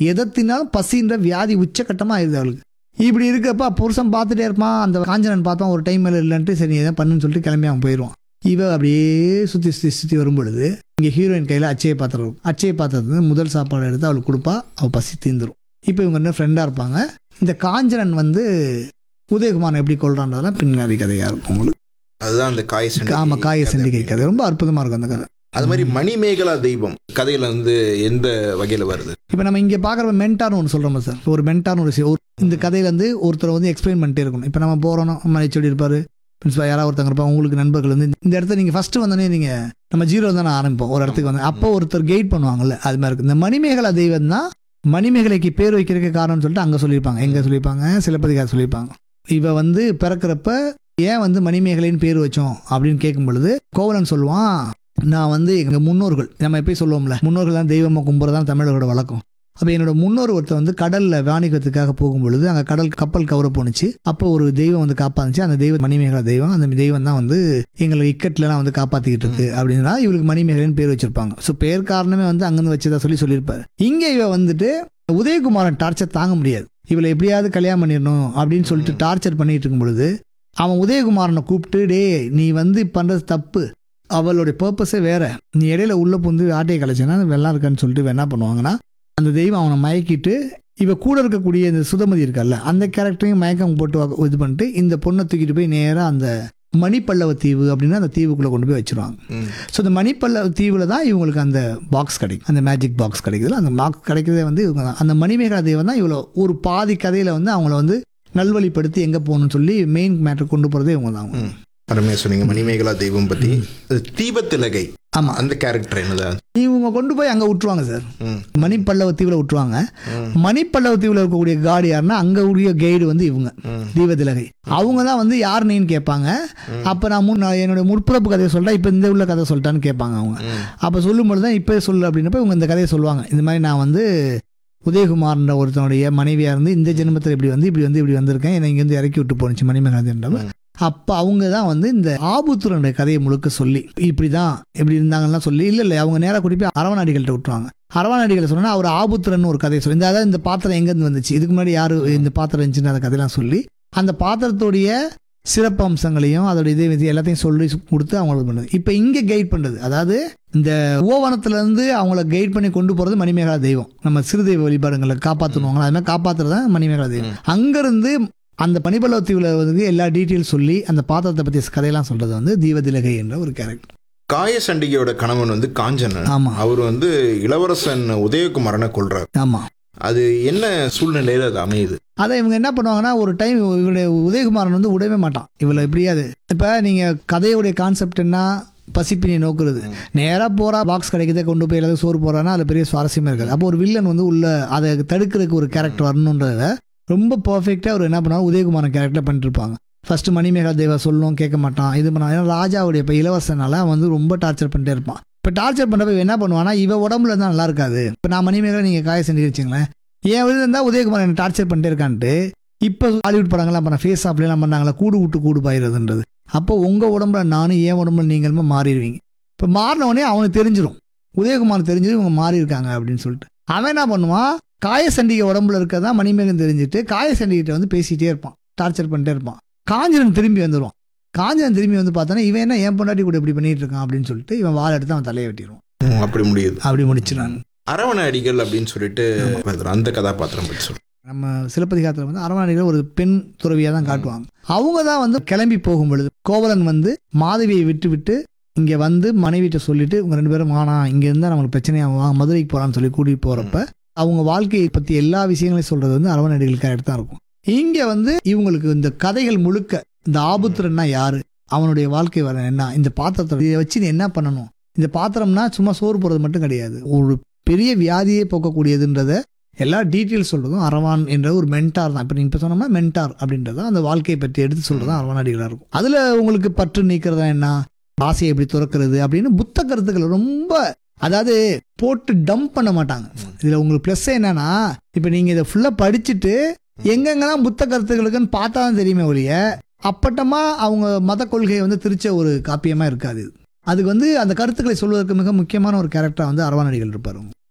எதத்தினாலும் பசின்ற வியாதி உச்சக்கட்டமாக ஆயிடுது அவளுக்கு இப்படி இருக்கப்ப புருஷன் பார்த்துட்டே இருப்பான் அந்த காஞ்சனன் பார்ப்பான் ஒரு டைம் மேலே இல்லைன்ட்டு சரி எதாவது பண்ணுன்னு சொல்லிட்டு கிளம்பி அவன் போயிடுவான் இவ அப்படியே சுற்றி சுற்றி சுற்றி வரும் பொழுது இங்கே ஹீரோயின் கையில் அச்சய பாத்திரம் இருக்கும் அச்சய பாத்திரத்துல முதல் சாப்பாடு எடுத்து அவளுக்கு கொடுப்பா அவள் பசி தீந்துரும் இப்போ இவங்க என்ன ஃப்ரெண்டாக இருப்பாங்க இந்த காஞ்சனன் வந்து உதயகுமாரன் எப்படி கொள்றான்றதெல்லாம் பின்னாடி கதையாக இருக்கும் உங்களுக்கு அதுதான் அந்த காய சண்டி ஆமாம் காய சண்டிகை கதை ரொம்ப அற்புதமாக இருக்கும் அந்த கதை அது மாதிரி மணிமேகலா தெய்வம் கதையில வந்து எந்த வகையில வருது இப்போ நம்ம இங்கே பார்க்குற மென்டார்னு ஒன்று சொல்கிறோம் சார் ஒரு மென்டார்னு ஒரு சி- ஒரு இந்த கதையில வந்து ஒருத்தர் வந்து எக்ஸ்பிளைன் பண்ணிட்டே இருக்கணும் இப்போ நம்ம போகிறோம் நம்ம ஹெச்ஓடி இருப்பார் பிரின்சிபல் யாராவது ஒருத்தங்க இருப்பாங்க உங்களுக்கு நண்பர்கள் வந்து இந்த இடத்த நீங்கள் ஃபஸ்ட்டு வந்தோடனே நீங்கள் நம்ம ஜீரோ தானே ஆரம்பிப்போம் ஒரு இடத்துக்கு வந்து அப்போ ஒருத்தர் கைட் பண்ணுவாங்கல்ல அது மாதிரி இருக்குது இந்த மணிமேகலா தெய்வம் தான் மணிமேகலைக்கு பேர் வைக்கிறதுக்கு காரணம்னு சொல்லிட்டு அங்கே சொல்லியிருப்பாங்க எங்கே சொல்லியிருப்பாங்க சிலப்பதிகாரம் சொல்லியிருப்பாங்க இவ வந்து பிறக்கிறப்ப ஏன் வந்து மணிமேகலைன்னு பேர் வச்சோம் அப்படின்னு கேட்கும் பொழுது கோவலன் சொல்லுவான் நான் வந்து எங்கள் முன்னோர்கள் நம்ம எப்பயும் சொல்லுவோம்ல முன்னோர்கள் தான் தெய்வமாக கும்புறதான் தமிழர்களோட வழக்கம் அப்போ என்னோட முன்னோர் ஒருத்தர் வந்து கடலில் வாணிகத்துக்காக போகும் பொழுது அங்கே கடல் கப்பல் கவர போணுச்சு அப்போ ஒரு தெய்வம் வந்து காப்பாந்துச்சு அந்த தெய்வம் மணிமேகலா தெய்வம் அந்த தெய்வம் தான் வந்து எங்களை இக்கட்லலாம் வந்து காப்பாற்றிக்கிட்டு இருக்கு அப்படின்னா இவளுக்கு மணிமேகலைன்னு பேர் வச்சிருப்பாங்க ஸோ பேர் காரணமே வந்து அங்கேருந்து வச்சதா சொல்லி சொல்லியிருப்பாரு இங்கே இவ வந்துட்டு உதயகுமாரன் டார்ச்சர் தாங்க முடியாது இவளை எப்படியாவது கல்யாணம் பண்ணிடணும் அப்படின்னு சொல்லிட்டு டார்ச்சர் பண்ணிட்டு இருக்கும் பொழுது அவன் உதயகுமாரனை கூப்பிட்டு டேய் நீ வந்து பண்ணுறது தப்பு அவளுடைய பர்பஸே வேற நீ இடையில உள்ள புந்து ஆட்டையை கலைச்சேன்னா வெள்ளம் இருக்கான்னு சொல்லிட்டு இவன் என்ன பண்ணுவாங்கன்னா அந்த தெய்வம் அவனை மயக்கிட்டு இவ கூட இருக்கக்கூடிய இந்த சுதமதி இருக்கல்ல அந்த கேரக்டரையும் மயக்கம் போட்டு வ- இது பண்ணிட்டு இந்த பொண்ணை தூக்கிட்டு போய் நேராக அந்த மணிப்பல்லவ தீவு அப்படின்னு அந்த தீவுக்குள்ளே கொண்டு போய் வச்சிருவாங்க ம். ஸோ அந்த மணிப்பல்லவ தீவில் தான் இவங்களுக்கு அந்த பாக்ஸ் கிடைக்கும் அந்த மேஜிக் பாக்ஸ் கிடைக்குதுல அந்த பாக்ஸ் கிடைக்கிறதே வந்து இவங்க தான் அந்த மணிமேகலா தெய்வம் தான் இவ்வளோ ஒரு பாதி கதையில் வந்து அவங்கள வந்து நல்வழிப்படுத்தி எங்கே போகணும்னு சொல்லி மெயின் மேட்டர் கொண்டு போகிறதே இவங்க தான் ம். அருமையா சொன்னீங்க மணிமேகலா தெய்வம் பத்தி அது தீபத்திலகை ஆமாம் அந்த கேரக்டர் என்னதா இவங்க கொண்டு போய் அங்கே விட்டுருவாங்க சார் ம். மணிப்பல்லவ தீவில் விட்டுருவாங்க ம். மணிப்பல்லவ தீவில் இருக்கக்கூடிய காடு யாருன்னா அங்கே உரிய கைடு வந்து இவங்க ம். தீபதிலகை அவங்க தான் வந்து யார் நீன்னு கேட்பாங்க அப்போ நான் முன் நான் என்னோட முற்பிறப்பு கதையை சொல்லிட்டா இப்போ இந்த உள்ள கதை சொல்லிட்டான்னு கேட்பாங்க அவங்க ம். அப்போ சொல்லும்பொழுது தான் இப்போ சொல்லு அப்படின்னப்ப இவங்க இந்த கதையை சொல்லுவாங்க இந்த மாதிரி நான் வந்து உதயகுமார்ன்ற ஒருத்தனுடைய மனைவியாக இருந்து இந்த ஜென்மத்தில் இப்படி வந்து இப்படி வந்து இப்படி வந்திருக்கேன் என்னை இங்கேருந்து இறக்கி விட்டு போணுச்சு மணிமேகலாதேன்றவ அப்போ அவங்க தான் வந்து இந்த ஆபுத்துரனுடைய கதையை முழுக்க சொல்லி இப்படி தான் இப்படி இருந்தாங்கலாம் சொல்லி இல்லை இல்லை அவங்க நேராக கூட்டி போய் அரவணாடிகள்கிட்ட விட்டுருவாங்க அரவணாடிகளை சொன்னா அவர் ஆபுத்திரன் ஒரு கதையை சொல்லி இந்த அதாவது இந்த பாத்திரம் எங்கேருந்து வந்துச்சு இதுக்கு முன்னாடி யார் இந்த பாத்திரம் இருந்துச்சுன்னு அந்த கதையெல்லாம் சொல்லி அந்த பாத்திரத்துடைய சிறப்பு அம்சங்களையும் அதோட இது இது எல்லாத்தையும் சொல்லி கொடுத்து அவங்களுக்கு பண்ணுது இப்போ இங்கே கைட் பண்ணுறது அதாவது இந்த ஓவனத்துலேருந்து அவங்கள கைட் பண்ணி கொண்டு போகிறது மணிமேகலா தெய்வம் நம்ம சிறுதெய்வ வழிபாடுங்களை காப்பாற்றணுவாங்க அது மாதிரி காப்பாற்றுறது தான் மணிமேகலா தெய்வம் அங்கேருந்து அந்த பனிபல்லவ தீவில் வந்து எல்லா டீட்டெயில் சொல்லி அந்த பாத்திரத்தை பற்றி கதையெல்லாம் சொல்கிறது வந்து தீவதிலகை என்ற ஒரு கேரக்டர் காய சண்டிகையோட கணவன் வந்து காஞ்சனன் ஆமாம் அவர் வந்து இளவரசன் உதயகுமாரனை கொல்றார் ஆமாம் அது என்ன சூழ்நிலையில அது அமையுது அதை இவங்க என்ன பண்ணுவாங்கன்னா ஒரு டைம் இவருடைய உதயகுமாரன் வந்து விடவே மாட்டான் இவளை எப்படியாது இப்போ நீங்கள் கதையுடைய கான்செப்ட் என்ன பசிப்பினை நோக்குறது நேராக போகிறா பாக்ஸ் கிடைக்கிறத கொண்டு போய் எல்லாத்தையும் சோறு போகிறான்னா அதில் பெரிய சுவாரஸ்யமே இருக்காது அப்போ ஒரு வில்லன் வந்து உள்ள அதை தடுக்கிறதுக்கு ஒரு கேரக்டர் வரணுன்றத ரொம்ப பர்ஃபெக்டாக அவர் என்ன பண்ணாலும் உதயகுமாரன் கேரக்டர் பண்ணிட்டு இருப்பாங்க ஃபர்ஸ்ட் மணிமேகா தேவா சொல்லணும் கேட்க மாட்டான் இது பண்ண ஏன்னா ராஜாவுடைய இப்போ இளவரசனால அவன் வந்து ரொம்ப டார்ச்சர் பண்ணிட்டே இருப்பான் இப்போ டார்ச்சர் பண்ணுறப்ப இவன் என்ன பண்ணுவானா இவ உடம்புல இருந்தால் நல்லா இருக்காது இப்போ நான் மணிமேகலை நீங்கள் காய செஞ்சு வச்சுங்களேன் என் விழுந்து இருந்தால் உதயகுமார் என்ன டார்ச்சர் பண்ணிட்டே இருக்கான்ட்டு இப்போ ஹாலிவுட் படங்கள்லாம் பண்ண ஃபேஸ் ஆப்லாம் பண்ணாங்களா கூடு விட்டு கூடு பாயிருதுன்றது அப்போ உங்கள் உடம்புல நானும் என் உடம்புல நீங்களுமே மாறிடுவீங்க இப்போ மாறின உடனே அவனுக்கு தெரிஞ்சிடும் உதயகுமார் தெரிஞ்சது இவங்க மாறி இருக்காங்க அப்படின்னு சொல்லிட்டு அவன் என்ன பண்ணுவான் காய சண்டிகை உடம்புல இருக்கறதா மணிமேகன் தெரிஞ்சுட்டு காய சண்டிகிட்ட வந்து பேசிட்டே இருப்பான் டார்ச்சர் பண்ணிட்டே இருப்பான் காஞ்சனன் திரும்பி வந்துடுவான் காஞ்சனன் திரும்பி வந்து பார்த்தானா இவன் என்ன என் பொண்டாட்டி கூட இப்படி பண்ணிட்டு இருக்கான் அப்படின்னு சொல்லிட்டு இவன் வாழை எடுத்து அவன் தலையை வெட்டிடுவான் ம், அப்படி முடியுது அப்படி முடிச்சிடான் அரவண அடிகள் அப்படின்னு சொல்லிட்டு அந்த கதாபாத்திரம் பற்றி சொல்றேன் நம்ம சிலப்பதிகாரத்தில் வந்து அரவணைகள் ஒரு பெண் துறவியாக தான் காட்டுவாங்க அவங்க தான் வந்து கிளம்பி போகும் பொழுது கோவலன் வந்து மாதவியை விட்டு விட்டு இங்கே வந்து மனைவிட்ட சொல்லிட்டு இவங்க ரெண்டு பேரும் ஆனா இங்கே இருந்தால் நம்மளுக்கு பிரச்சனையாக வா மதுரைக்கு போகலான்னு சொல்லி கூட்டிகிட்டு போகிறப்ப அவங்க வாழ்க்கையை பற்றி எல்லா விஷயங்களையும் சொல்கிறது வந்து அரவணடிகள் கேரக்டர் தான் இருக்கும் இங்கே வந்து இவங்களுக்கு இந்த கதைகள் முழுக்க இந்த ஆபுத்திரன்னா யாரு அவனுடைய வாழ்க்கை வர என்ன இந்த பாத்திரத்தை இதை வச்சு நீ என்ன பண்ணணும் இந்த பாத்திரம்னா சும்மா சோறு போடுறது மட்டும் கிடையாது ஒரு பெரிய வியாதியை போக்கக்கூடியதுன்றத எல்லா டீட்டெயில்ஸ் சொல்றதும் அரவான் என்ற ஒரு மென்டார் தான் இப்போ நீங்கள் இப்போ சொன்னோம்னா மென்டார் அப்படின்றது அந்த வாழ்க்கையை பற்றி எடுத்து சொல்றது தான் அரவான் அடிகளாக இருக்கும் அதில் உங்களுக்கு பற்று நீக்கிறதா என்ன ஆசையை எப்படி துறக்கிறது அப்படின்னு புத்த கருத்துக்கள் ரொம்ப அதாவது போட்டு டம்ப் பண்ண மாட்டாங்க இதில் உங்களுக்கு ப்ளஸ் என்னன்னா இப்போ நீங்கள் இதை ஃபுல்லாக படிச்சுட்டு எங்கெங்கெல்லாம் புத்த கருத்துக்களுக்குன்னு பார்த்தா தான் தெரியுமே ஒழிய அப்பட்டமா அவங்க மத கொள்கையை வந்து திரிச்ச ஒரு காப்பியமாக இருக்காது இது. அதுக்கு வந்து அந்த கருத்துக்களை சொல்வதற்கு மிக முக்கியமான ஒரு கேரக்டராக வந்து அரவான் அடிகள் இருப்பார் அவங்க.